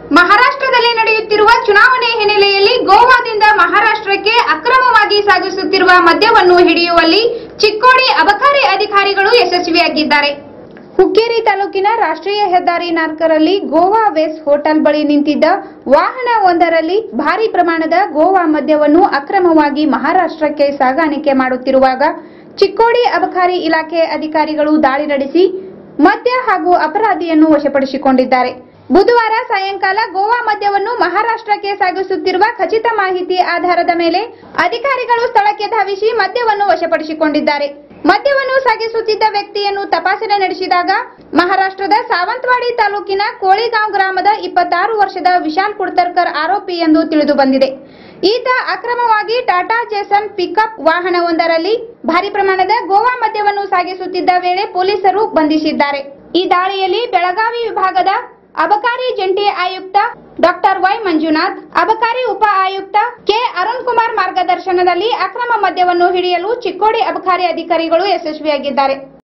ಮಹಾರಾಷ್ಟ್ರದಲ್ಲಿ ನಡೆಯುತ್ತಿರುವ ಚುನಾವಣೆ ಹಿನ್ನೆಲೆಯಲ್ಲಿ ಗೋವಾದಿಂದ ಮಹಾರಾಷ್ಟ್ರಕ್ಕೆ ಅಕ್ರಮವಾಗಿ ಸಾಗಿಸುತ್ತಿರುವ ಮದ್ಯವನ್ನು ಹಿಡಿಯುವಲ್ಲಿ ಚಿಕ್ಕೋಡಿ ಅಬಕಾರಿ ಅಧಿಕಾರಿಗಳು ಯಶಸ್ವಿಯಾಗಿದ್ದಾರೆ ಹುಕ್ಕೇರಿ ತಾಲೂಕಿನ ರಾಷ್ಟ್ರೀಯ ಹೆದ್ದಾರಿ ನಾಲ್ಕರಲ್ಲಿ ಗೋವಾ ವೆಸ್ ಹೋಟೆಲ್ ಬಳಿ ನಿಂತಿದ್ದ ವಾಹನ ಒಂದರಲ್ಲಿ ಭಾರಿ ಪ್ರಮಾಣದ ಗೋವಾ ಮದ್ಯವನ್ನು ಅಕ್ರಮವಾಗಿ ಮಹಾರಾಷ್ಟ್ರಕ್ಕೆ ಸಾಗಾಣಿಕೆ ಮಾಡುತ್ತಿರುವಾಗ ಚಿಕ್ಕೋಡಿ ಅಬಕಾರಿ ಇಲಾಖೆ ಅಧಿಕಾರಿಗಳು ದಾಳಿ ನಡೆಸಿ ಮದ್ಯ ಹಾಗೂ ಅಪರಾಧಿಯನ್ನು ವಶಪಡಿಸಿಕೊಂಡಿದ್ದಾರೆ ಬುಧವಾರ ಸಾಯಂಕಾಲ ಗೋವಾ ಮದ್ಯವನ್ನು ಮಹಾರಾಷ್ಟ್ರಕ್ಕೆ ಸಾಗಿಸುತ್ತಿರುವ ಖಚಿತ ಮಾಹಿತಿ ಆಧಾರದ ಮೇಲೆ ಅಧಿಕಾರಿಗಳು ಸ್ಥಳಕ್ಕೆ ಧಾವಿಸಿ ಮದ್ಯವನ್ನು ವಶಪಡಿಸಿಕೊಂಡಿದ್ದಾರೆ ಮದ್ಯವನ್ನು ಸಾಗಿಸುತ್ತಿದ್ದ ವ್ಯಕ್ತಿಯನ್ನು ತಪಾಸಣೆ ನಡೆಸಿದಾಗ ಮಹಾರಾಷ್ಟ್ರದ ಸಾವಂತವಾಡಿ ತಾಲೂಕಿನ ಕೋಳಿಗಾಂವ್ ಗ್ರಾಮದ ಇಪ್ಪತ್ತಾರು ವರ್ಷದ ವಿಶಾಲ್ ಕುಡ್ತರ್ಕರ್ ಆರೋಪಿ ಎಂದು ತಿಳಿದು ಬಂದಿದೆ ಈತ ಅಕ್ರಮವಾಗಿ ಟಾಟಾ ಜೇಸನ್ ಪಿಕಪ್ ವಾಹನವೊಂದರಲ್ಲಿ ಭಾರಿ ಪ್ರಮಾಣದ ಗೋವಾ ಮದ್ಯವನ್ನು ಸಾಗಿಸುತ್ತಿದ್ದ ವೇಳೆ ಪೊಲೀಸರು ಬಂಧಿಸಿದ್ದಾರೆ ಈ ದಾಳಿಯಲ್ಲಿ ಬೆಳಗಾವಿ ವಿಭಾಗದ ಅಬಕಾರಿ ಜಂಟಿ ಆಯುಕ್ತ ಡಾಕ್ಟರ್ ವೈ ಮಂಜುನಾಥ್ ಅಬಕಾರಿ ಉಪ ಆಯುಕ್ತ ಕೆ ಅರುಣ್ ಕುಮಾರ್ ಮಾರ್ಗದರ್ಶನದಲ್ಲಿ ಅಕ್ರಮ ಮದ್ಯವನ್ನು ಹಿಡಿಯಲು ಚಿಕ್ಕೋಡಿ ಅಬಕಾರಿ ಅಧಿಕಾರಿಗಳು ಯಶಸ್ವಿಯಾಗಿದ್ದಾರೆ